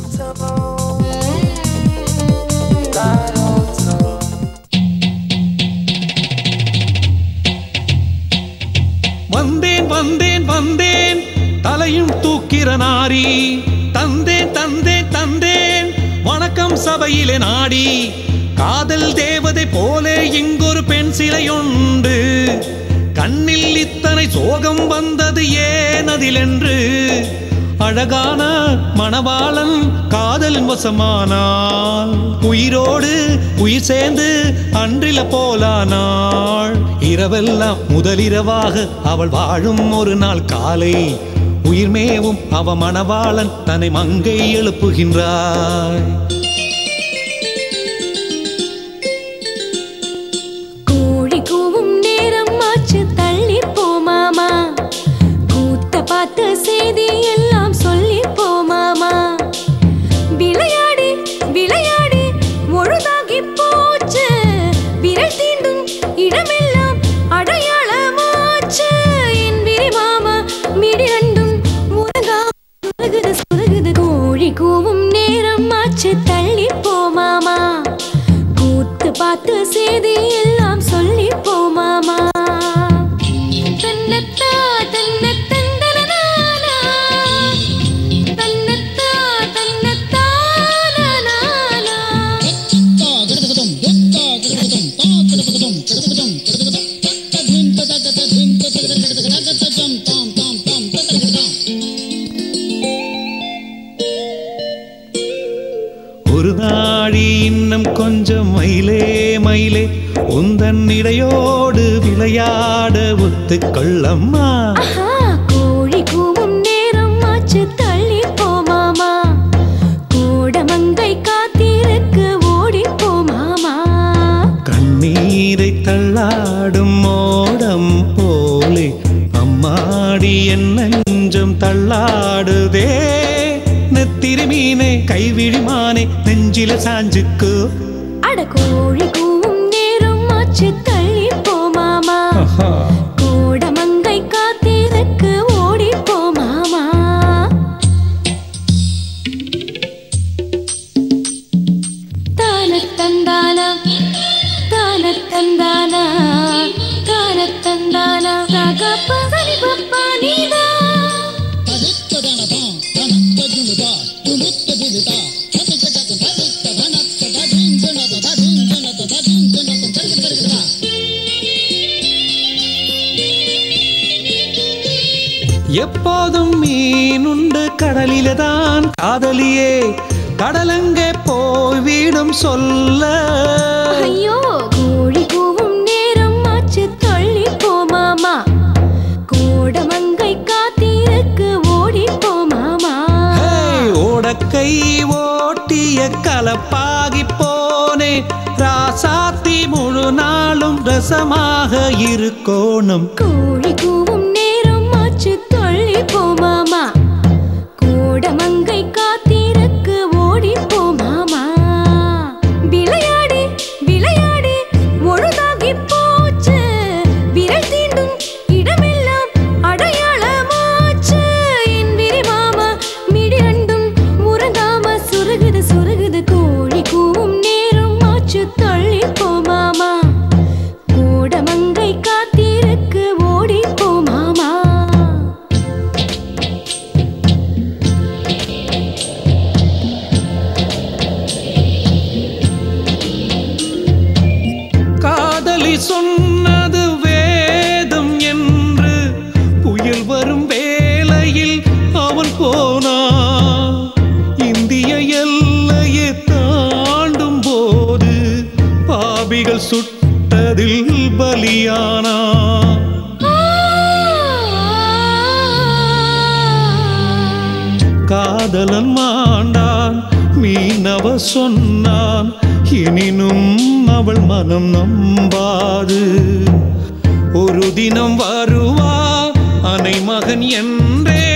வந்தேன் வந்தேன் வந்தேன் தலையும் தூக்கிற நாரி தந்தேன் தந்தேன் தந்தேன் வணக்கம் சபையிலே நாடி காதல் தேவதை போலே இங்கொரு பெண் சிலையுண்டு கண்ணில் இத்தனை சோகம் வந்தது ஏன் அதிலென்று அழகான மணவாளன் காதலின் வசமானாள் உயிரோடு உயிர் சேர்ந்து அன்றில போலானாள் இரவெல்லாம் முதலிரவாக அவள் வாழும் ஒரு நாள் காலை உயிர் மேவும் அவ மணவாளன் தன்னை மங்கை எழுப்புகின்றாய் கோழி கூவும் நேரம் ஆச்சு தள்ளி போமாமா கூத்த பார்த்த செய்தி எல்லாம் சொல்லி போமாமா விளையாடி விளையாடி ஒழுதாகி போச்சு விரல் தீண்டும் இடமெல்லாம் அடையாளமாச்சு என் விரி மாமா மிடி ரெண்டும் உலகா சுருகுது சுருகுது கோழி கூவும் நேரம் ஆச்சு தள்ளி போமாமா கூத்து பார்த்து செய்தி எல்லாம் சொல்லி போமாமா தன்னத்தா தன்ன தந்தனனானா. தன்னத்தா தன்னத்தானனானா. ஒரு நாழி இன்னும் கொஞ்சம் மயிலே மயிலே உந்தன் இடையோடு விளையாட ஒத்துக்கொள்ளம்மா ஆஹா, கோழி கூவும் நேரம் ஆச்சு தள்ளி போமாமா கோடமங்கை காத்திருக்கு ஓடி போமாமா கண்ணீரை தள்ளாடும் மோடம் போலே அம்மாடி என் நெஞ்சம் தள்ளாடுதே நெத்திரி மீனே கைவிழிமானே நெஞ்சில சாஞ்சுக்கு அட கோழி கூவும் நேரம் ஆச்சு தள்ளி போமாமா கோடமங்கை காத்திருக்கு ஓடி போமாமா தானத்தந்தானா தானத்தந்தானா தானத்தந்தானா ராகப்ப சரி பப்பா நீதா எப்போதும் மீனுண்டு கடலில தான் காதலியே கடலங்கே போய் வீடும் சொல்ல ஐயோ கோழி கூவும் நேரம் ஆச்சு தள்ளி போமாமா கோடமங்கை காத்திருக்கு ஓடி போமாமா ஹே, ஓடக்கை ஓட்டிய கலப்பாகி போனே ராசாத்தி முழு நாளும் ரசமாக இருக்கோணும் கோழி கூவும் நேரம் ஆச்சு தள்ளி போமாமா கோடமங்கை காத்திருக்கு ஓடி போமாமா விளையாடி விளையாடி ஒழுதாகி போச்சு விரல் தீண்டும் இடமெல்லாம் அடையாளமாச்சு என் விரி மாமா மிடி ரெண்டும் உறங்காம சுருகுது சுருகுது கோழி கூவும் நேரம் ஆச்சு தள்ளி போமாமா கோடமங்கை காத்திருக்கு ஓடி போமாமா காதலி சொன்னது வேதம் என்று புயல் வரும் வேளையில் அவன் போனான் இந்திய எல்லையை தாண்டும் போது பாவிகள் சுட்டதில் பலியானா காதலன் மாண்டான் மீனவ சொன்னான் எனினும் அவள் மனம் நம்பாது ஒரு தினம் வருவா அனை மகன் என்றே